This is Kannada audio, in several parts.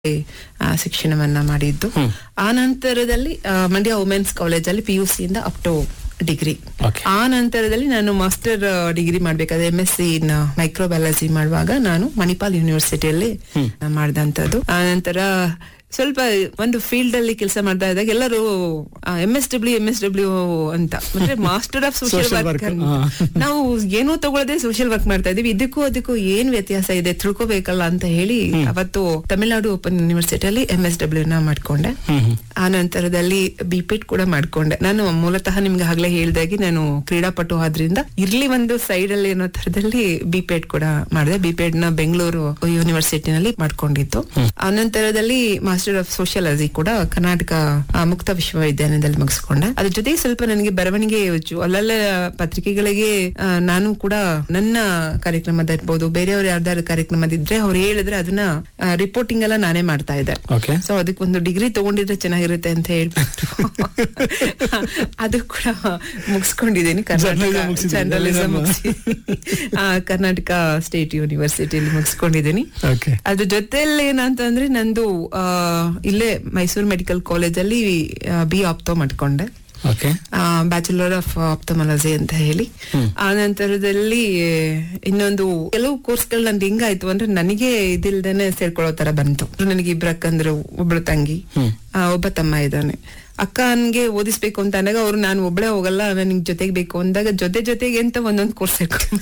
ಆ, ಶಿಕ್ಷಣವನ್ನ ಮಾಡಿದ್ದು ಆ ನಂತರದಲ್ಲಿ ಆ, ಮಂಡ್ಯ ವುಮೆನ್ಸ್ ಕಾಲೇಜಲ್ಲಿ ಪಿ ಯು ಸಿಯಿಂದ ಅಪ್ ಟು ಡಿಗ್ರಿ Okay. ಆ ನಂತರದಲ್ಲಿ ನಾನು ಮಾಸ್ಟರ್ ಡಿಗ್ರಿ ಮಾಡ್ಬೇಕಾದ್ರೆ M S C in microbiology ಮಾಡುವಾಗ ನಾನು ಮಣಿಪಾಲ್ ಯೂನಿವರ್ಸಿಟಿಯಲ್ಲಿ ಮಾಡಿದಂಥದ್ದು ಆ ನಂತರ ಸ್ವಲ್ಪ ಒಂದು ಫೀಲ್ಡ್ ಅಲ್ಲಿ ಕೆಲಸ ಮಾಡ್ತಾ ಇದ್ದಾಗ ಎಲ್ಲರೂ M S W M S W ಅಂತ ಅಂದ್ರೆ master of social Social work work, ಹಾ. ನಾವು ಏನೂ ತಗೊಳ್ಳದೆ ಸೋಷಿಯಲ್ ವರ್ಕ್ ಮಾಡ್ತಾ ಇದೀವಿ ಇದಕ್ಕೂ ಅದಕ್ಕೂ ಏನ್ ವ್ಯತ್ಯಾಸ ಇದೆ ತಿಳ್ಕೊಬೇಕಲ್ಲ ಅಂತ ಹೇಳಿ ಅವತ್ತು ತಮಿಳುನಾಡು ಓಪನ್ ಯೂನಿವರ್ಸಿಟಿಯಲ್ಲಿ ಎಂ ಎಸ್ ಡಬ್ಲ್ಯೂ ನ ಮಾಡ್ಕೊಂಡೆ ಆ ನಂತರದಲ್ಲಿ ಬಿಪೆಟ್ ಕೂಡ ಮಾಡ್ಕೊಂಡೆ ನಾನು ಮೂಲತಃ ನಿಮ್ಗೆ ಆಗ್ಲೇ ಹೇಳ್ದಾಗಿ ನಾನು ಕ್ರೀಡಾಪಟು ಆದ್ರಿಂದ ಇರ್ಲಿ ಒಂದು ಸೈಡ್ ಅಲ್ಲಿ ಅನ್ನೋ ತರದಲ್ಲಿ ಬಿಪೆಟ್ ಕೂಡ ಮಾಡಿದೆ ಬಿಪೆಡ್ ನ ಬೆಂಗಳೂರು ಯೂನಿವರ್ಸಿಟಿನಲ್ಲಿ ಮಾಡ್ಕೊಂಡಿದ್ದು ಆ ನಂತರದಲ್ಲಿ ಮಾಸ್ಟರ್ ಆಫ್ ಸೋಷಿಯಾಲಜಿ ಕೂಡ ಕರ್ನಾಟಕ ಆ, ಮುಕ್ತ ವಿಶ್ವವಿದ್ಯಾಲಯದಲ್ಲಿ ಮುಗಿಸ್ಕೊಂಡೆ ಅದ್ರ ಜೊತೆಗೆ ಸ್ವಲ್ಪ ನನಗೆ ಬರವಣಿಗೆ ಯೋಚು ಅಲ್ಲಲ್ಲ ಪತ್ರಿಕೆಗಳಿಗೆ ಆ, ನಾನು ಕೂಡ ನನ್ನ ಕಾರ್ಯಕ್ರಮದ ಇರ್ಬೋದು ಬೇರೆಯವ್ರ ಯಾರ್ದಾರು ಕಾರ್ಯಕ್ರಮದಿದ್ರೆ ಅವ್ರು ಹೇಳಿದ್ರೆ ಅದನ್ನ ರಿಪೋರ್ಟಿಂಗ್ ಎಲ್ಲ ನಾನೇ ಮಾಡ್ತಾ ಇದ್ದೆ ಓಕೆ ಸೊ ಅದಕ್ಕೆ ಒಂದು ಡಿಗ್ರಿ ತಗೊಂಡಿದ್ರೆ ಚೆನ್ನಾಗಿರುತ್ತೆ ಅಂತ ಹೇಳ್ಬಿಟ್ಟು ಅದು ಕೂಡ ಮುಗಿಸ್ಕೊಂಡಿದ್ದೀನಿ ಕರ್ನಾಟಕ Journalism ಮುಗ್ಸಿದ್ದೀರಿ, ಜರ್ನಲಿಸಂ journalism. ಕರ್ನಾಟಕ ಸ್ಟೇಟ್ ಯೂನಿವರ್ಸಿಟಿಯಲ್ಲಿ ಮುಗಿಸ್ಕೊಂಡಿದ್ದೀನಿ ಓಕೆ ಅದ್ರ ಜೊತೆಯಲ್ಲಿ ಏನಂತಂದ್ರೆ ನಂದು ಆ, ಇಲ್ಲೇ ಮೈಸೂರು ಮೆಡಿಕಲ್ ಕಾಲೇಜಲ್ಲಿ ಬಿ ಆಪ್ತೋ ಮಾಡ್ಕೊಂಡೆ ಓಕೆ ಬ್ಯಾಚುಲರ್ ಆಫ್ ಆಪ್ತಮಾಲಜಿ ಅಂತ ಹೇಳಿ ಆ ನಂತರದಲ್ಲಿ ಇನ್ನೊಂದು ಕೆಲವು ಕೋರ್ಸ್ಗಳು ನಂದು ಹೆಂಗಾಯ್ತು ಅಂದ್ರೆ ನನಗೆ ಇದಿಲ್ದೇನೆ ಸೇರ್ಕೊಳ್ಳೋ ತರ ಬಂತು ನನಗೆ ಇಬ್ರು ಅಕ್ಕಂದ್ರು ಒಬ್ಳು ತಂಗಿ ಆ, ಒಬ್ಬ ತಮ್ಮ ಇದ್ದಾನೆ ಅಕ್ಕನ್ಗೆ ಓದಿಸ್ಬೇಕು ಅಂತ ಅಂದಾಗ ಅವ್ರು ನಾನು ಒಬ್ಳೆ ಹೋಗಲ್ಲ ನನಗೆ ಜೊತೆಗೆ ಬೇಕು ಅಂದಾಗ ಜೊತೆ ಜೊತೆಗೆ ಅಂತ ಒಂದೊಂದು ಕೋರ್ಸ್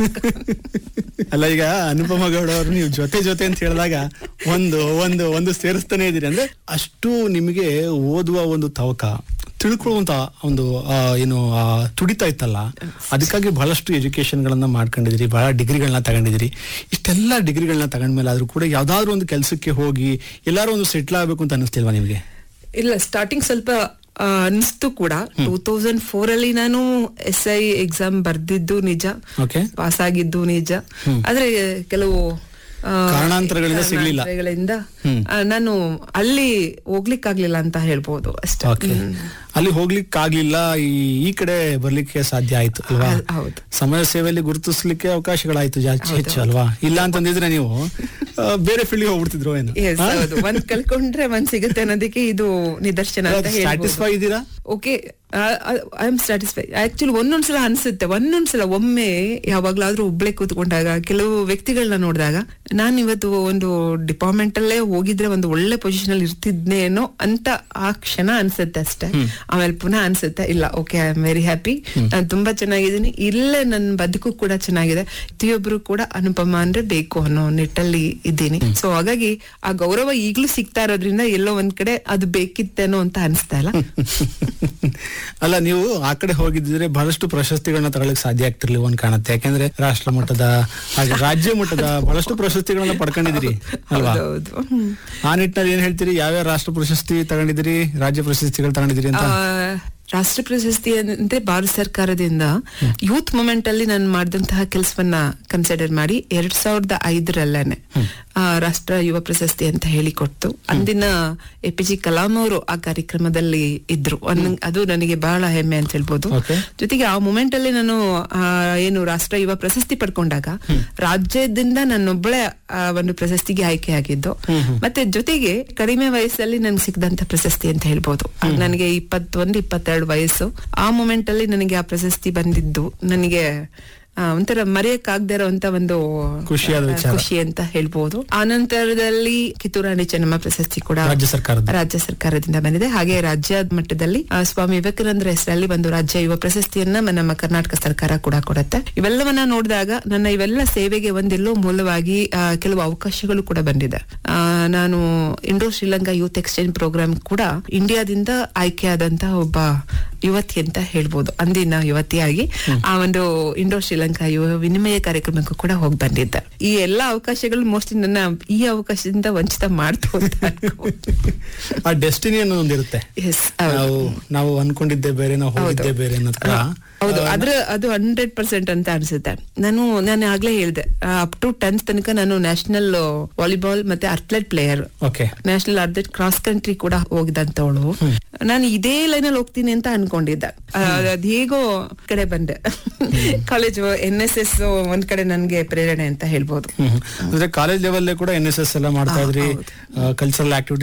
ಅಲ್ಲ ಈಗ ಅನುಪಮ ಗೌಡ ಅವರು ನೀವು ಜೊತೆ ಜೊತೆ ಅಂತ ಹೇಳಿದಾಗ ಒಂದು ಒಂದು ಒಂದು ಸೇರಿಸ್ತಾನೆ ಇದೀರಿ ಅಂದ್ರೆ ಅಷ್ಟು ನಿಮಗೆ ಓದುವ ಒಂದು ತವಕ ತಿಳ್ಕೊಳ್ಳುವಂತ ಒಂದು ಆ, ಏನು ಆ, ತುಡಿತಾ ಇತ್ತಲ್ಲ ಅದಕ್ಕಾಗಿ ಬಹಳಷ್ಟು ಎಜುಕೇಶನ್ ಗಳನ್ನ ಮಾಡ್ಕೊಂಡಿದ್ದೀರಿ ಬಹಳ ಡಿಗ್ರಿಗಳನ್ನ ತಗೊಂಡಿದ್ದೀರಿ ಇಷ್ಟೆಲ್ಲ ಡಿಗ್ರಿಗಳನ್ನ ತಗೊಂಡ್ಮೇಲೆ ಆದ್ರೂ ಕೂಡ ಯಾವ್ದಾದ್ರು ಒಂದು ಕೆಲಸಕ್ಕೆ ಹೋಗಿ ಎಲ್ಲಾರು ಒಂದು ಸೆಟ್ಲ್ ಆಗ್ಬೇಕು ಅಂತ ಅನಿಸ್ತಿಲ್ವಾ ನಿಮ್ಗೆ ಇಲ್ಲ ಸ್ಟಾರ್ಟಿಂಗ್ ಸ್ವಲ್ಪ ಆ, ಅನಿಸ್ತು ಕೂಡ ಟೂ ತೌಸಂಡ್ ಫೋರ್ ಅಲ್ಲಿ ನಾನು ಎಸ್ ಐ ಎಕ್ಸಾಮ್ ಬರ್ದಿದ್ದು ನಿಜ ಓಕೆ ಪಾಸ್ ಆಗಿದ್ದು ನಿಜ ಆದ್ರೆ ಕೆಲವು ಆ, ಕಾರಣಾಂತರಗಳಿಂದ ಸಿಗ್ಲಿಲ್ಲ. ಕಾರಣಾಂತರಗಳಿಂದ ಹ್ಮ್. ಆ, ನಾನು ಅಲ್ಲಿ ಹೋಗ್ಲಿಕ್ಕಾಗ್ಲಿಲ್ಲ ಅಂತ ಹೇಳ್ಬೋದು ಅಷ್ಟೇ ಓಕೆ ಅಲ್ಲಿ ಹೋಗ್ಲಿಕ್ಕೆ ಆಗ್ಲಿಲ್ಲ ಈ ಈ ಕಡೆ ಬರ್ಲಿಕ್ಕೆ ಸಾಧ್ಯ ಆಯ್ತು ಅಲ್ವಾ ಹೌ- ಹೌದು. ಸಮಾಜ ಸೇವೆಯಲ್ಲಿ ಗುರುತಿಸ್ಲಿಕ್ಕೆ ಅವಕಾಶಗಳಾಯ್ತು ಜಾಸ್ತಿ ಹೆಚ್ಚು ಅಲ್ವಾ ಇಲ್ಲ ಅಂತಂದಿದ್ರೆ ನೀವು ಆ, ಬೇರೆ ಫೀಲ್ಡ್ ಹೋಗ್ಬಿಡ್ತಿದ್ರು ಏನು Yes, ಹೌದು ಒಂದ್ ಕಳ್ಕೊಂಡ್ರೆ ಒಂದ್ ಸಿಗುತ್ತೆ ಅನ್ನೋದಕ್ಕೆ ಇದು ನಿದರ್ಶನ ಅಂತ ಹೇಳ್ಬೋದು ಸ್ಯಾಟಿಸ್ಫೈ ಇದ್ದೀರಾ okay I am satisfy actually ಒಂದೊಂದ್ಸಲ ಅನ್ಸುತ್ತೆ ಒಂದೊಂದ್ಸಲ ಒಮ್ಮೆ ಯಾವಾಗ್ಲಾದ್ರೂ ಒಬ್ಳೆ ಕೂತ್ಕೊಂಡಾಗ ಕೆಲವು ವ್ಯಕ್ತಿಗಳನ್ನ ನೋಡಿದಾಗ ನಾನ್ ಇವತ್ತು ಒಂದು ಡಿಪಾರ್ಟ್ಮೆಂಟ್ ಅಲ್ಲೇ ಹೋಗಿದ್ರೆ ಒಂದು ಒಳ್ಳೆ ಪೊಸಿಷನ್ ಅಲ್ಲಿ ಇರ್ತಿದ್ನೇನೋ ಅಂತ ಆ ಕ್ಷಣ ಅನ್ಸುತ್ತೆ ಅಷ್ಟೇ ಆಮೇಲೆ ಪುನಃ ಅನ್ಸುತ್ತೆ ಇಲ್ಲ okay I am very happy ನಾನು ತುಂಬಾ ಚೆನ್ನಾಗಿದ್ದೀನಿ ಇಲ್ಲೇ ನನ್ನ ಬದುಕು ಕೂಡ ಚೆನ್ನಾಗಿದೆ ಪ್ರತಿಯೊಬ್ರು ಕೂಡ ಅನುಪಮ ಅಂದ್ರೆ ಬೇಕು ಅನ್ನೋ ನಿಟ್ಟಲ್ಲಿ ಇದ್ದೀನಿ ಸೊ ಹಾಗಾಗಿ ಆ ಗೌರವ ಈಗ್ಲೂ ಸಿಗ್ತಾ ಇರೋದ್ರಿಂದ ಎಲ್ಲೋ ಒಂದ್ ಕಡೆ ಅದು ಬೇಕಿತ್ತೇನೋ ಅಂತ ಅನಿಸ್ತಾ ಇಲ್ಲ ಅಲ್ಲ ನೀವು ಆ ಕಡೆ ಹೋಗಿದ್ರೆ ಬಹಳಷ್ಟು ಪ್ರಶಸ್ತಿಗಳನ್ನ ತಗೊಳಕ್ ಸಾಧ್ಯ ಆಗ್ತಿರ್ಲಿಲ್ಲ ಒಂದ್ ಕಾಣುತ್ತೆ ಯಾಕಂದ್ರೆ ರಾಷ್ಟ್ರ ಮಟ್ಟದ ಹಾಗೆ ರಾಜ್ಯ ಮಟ್ಟದ ಬಹಳಷ್ಟು ಪ್ರಶಸ್ತಿಗಳನ್ನ ಪಡ್ಕೊಂಡಿದ್ದೀರಿ ಅಲ್ವಾ ಹೌದೌದು ಹ್ಮ್. ಆ ನಿಟ್ಟಿನಲ್ಲಿ ಏನ್ ಹೇಳ್ತೀರಿ ಯಾವ್ಯಾವ ರಾಷ್ಟ್ರ ಪ್ರಶಸ್ತಿ ತಗೊಂಡಿದ್ದೀರಿ ರಾಜ್ಯ ಪ್ರಶಸ್ತಿಗಳು ತಗೊಂಡಿದ್ದೀರಿ ಅಂತ ಆ, ರಾಷ್ಟ್ರ ಪ್ರಶಸ್ತಿ ಅಂದ್ರೆ ಭಾರತ ಸರ್ಕಾರದಿಂದ ಯೂತ್ ಮೂಮೆಂಟ್ ಅಲ್ಲಿ ನಾನು ಮಾಡಿದಂತಹ ಕೆಲಸವನ್ನ ಕನ್ಸಿಡರ್ ಮಾಡಿ ಎರಡ್ ಸಾವಿರದ ಐದರಲ್ಲೇನೆ ಆ, ರಾಷ್ಟ್ರ ಯುವ ಪ್ರಶಸ್ತಿ ಅಂತ ಹೇಳಿ ಕೊಟ್ಟು ಅಂದಿನ ಎ ಪಿ ಜಿ ಕಲಾಂ ಅವರು ಆ ಕಾರ್ಯಕ್ರಮದಲ್ಲಿ ಇದ್ರು ಒಂದ್- ಅದು ನನಗೆ ಬಹಳ ಹೆಮ್ಮೆ ಅಂತ ಹೇಳ್ಬೋದು Okay. ಜೊತೆಗೆ ಆ ಮೂಮೆಂಟ್ ಅಲ್ಲಿ ನಾನು ಆ, ಏನು ರಾಷ್ಟ್ರ ಯುವ ಪ್ರಶಸ್ತಿ ಪಡ್ಕೊಂಡಾಗ ರಾಜ್ಯದಿಂದ ನನ್ನೊಬ್ಬಳೆ ಆ ಒಂದು ಪ್ರಶಸ್ತಿಗೆ ಆಯ್ಕೆ ಆಗಿದ್ದು ಮತ್ತೆ ಜೊತೆಗೆ ಕಡಿಮೆ ವಯಸ್ಸಲ್ಲಿ ನನ್ಗೆ ಸಿಕ್ಕದಂತ ಪ್ರಶಸ್ತಿ ಅಂತ ಹೇಳ್ಬೋದು ಆಗ ನನಗೆ ಇಪ್ಪತ್ತೊಂದು ಇಪ್ಪತ್ತೆರಡು ವಯಸ್ಸು ಆ ಮೂಮೆಂಟ್ ಅಲ್ಲಿ ನನಗೆ ಆ ಪ್ರಶಸ್ತಿ ಬಂದಿದ್ದು ನನಗೆ ಆ, ಒಂಥರ ಮರೆಯಕ್ಕಾಗದೇ ಇರೋಂತ ಒಂದು ಖುಷಿಯಾದ ಆ, ವಿಚಾರ. ಖುಷಿ ಅಂತ ಹೇಳ್ಬೋದು ಆ ನಂತರದಲ್ಲಿ ಕಿತ್ತೂರಾಣಿ ಚೆನ್ನಮ್ಮ ಪ್ರಶಸ್ತಿ ಕೂಡ ರಾಜ್ಯ ಸರ್ಕಾರದ ರಾಜ್ಯ ಸರ್ಕಾರದಿಂದ ಬಂದಿದೆ ಹಾಗೆ ರಾಜ್ಯ ಮಟ್ಟದಲ್ಲಿ ಆ, ಸ್ವಾಮಿ ವಿವೇಕಾನಂದರ ಹೆಸರಲ್ಲಿ ಒಂದು ರಾಜ್ಯ ಯುವ ಪ್ರಶಸ್ತಿಯನ್ನ ಮ- ನಮ್ಮ ಕರ್ನಾಟಕ ಸರ್ಕಾರ ಕೂಡ ಕೊಡುತ್ತೆ ಇವೆಲ್ಲವನ್ನ ನೋಡಿದಾಗ ನನ್ನ ಇವೆಲ್ಲ ಸೇವೆಗೆ ಒಂದೆಲ್ಲೋ ಮೂಲವಾಗಿ ಆ, ಕೆಲವು ಅವಕಾಶಗಳು ಕೂಡ ಬಂದಿದೆ ಆ, ನಾನು Indo Sri Lanka youth exchange program ಕೂಡ ಇಂಡಿಯಾದಿಂದ ಆಯ್ಕೆಯಾದಂತಹ ಒಬ್ಬ ಯುವತಿ ಅಂತ ಹೇಳ್ಬೋದು ಅಂದಿನ ಯುವತಿಯಾಗಿ ಆ ಒಂದು ಇಂಡೋ ಶ್ರೀಲಂಕಾ ಯುವ ವಿನಿಮಯ ಕಾರ್ಯಕ್ರಮಕ್ಕೂ ಕೂಡ ಹೋಗಿ ಬಂದಿದ್ದೆ ಈ ಎಲ್ಲಾ ಅವಕಾಶಗಳು ಮೋಸ್ಟ್ಲಿ ನನ್ನ ಈ ಅವಕಾಶದಿಂದ ವಂಚಿತ ಮಾಡ್ತು ಅಂತ ಅನ್ಕೋಬೋದು. ಆ ಡೆಸ್ಟಿನಿ ಅನ್ನೋ ಒಂದಿರುತ್ತೆ Yes, ಹೌದು. ನಾವು ನಾವು ಅನ್ಕೊಂಡಿದ್ದೆ ಬೇರೆ ನಾವು ಹೋಗಿದ್ದೆ ಬೇರೆ ಅನ್ನೋದ್ ಕೂಡ ಹೌದು ಅದ್ರ ಅದು ಹಂಡ್ರೆಡ್ ಪರ್ಸೆಂಟ್ ಅಂತ ಅನ್ಸುತ್ತೆ ನಾನು ನಾನು ಆಗ್ಲೇ ಹೇಳ್ದೆ ಅಪ್ ಟು ಟೆಂತ್ ತನಕ ನಾನು ನ್ಯಾಷನಲ್ ವಾಲಿಬಾಲ್ ಮತ್ತೆ athlete player okay national athlete cross country ಕೂಡ ಹೋಗಿದಂತವಳು ನಾನು ಇದೇ ಲೈನ್ ಅಲ್ಲಿ ಹೋಗ್ತೀನಿ ಅಂತ ಅನ್ಕೊಂಡೆ ಅನ್ಕೊಂಡಿದ್ದ ಆ, ಅದ್ ಹೇಗೋ ಕಡೆ ಬಂದೆ ಕಾಲೇಜ್ ಎನ್ ಎಸ್ ಎಸ್ ಒಂದ್ ಕಡೆ ನನ್ಗೆ ಪ್ರೇರಣೆ ಅಂತ ಹೇಳ್ಬೋದು ಹ್ಮ್. ಅಂದ್ರೆ ಕಾಲೇಜ್ ಲೆವೆಲ್ ಕೂಡ ಎನ್ ಎಸ್ ಎಸ್ ಎಲ್ಲ ಮಾಡ್ತಾ ಇದ್ರಿ ಕಲ್ಚರಲ್ ಆಕ್ಟಿವಿಟಿ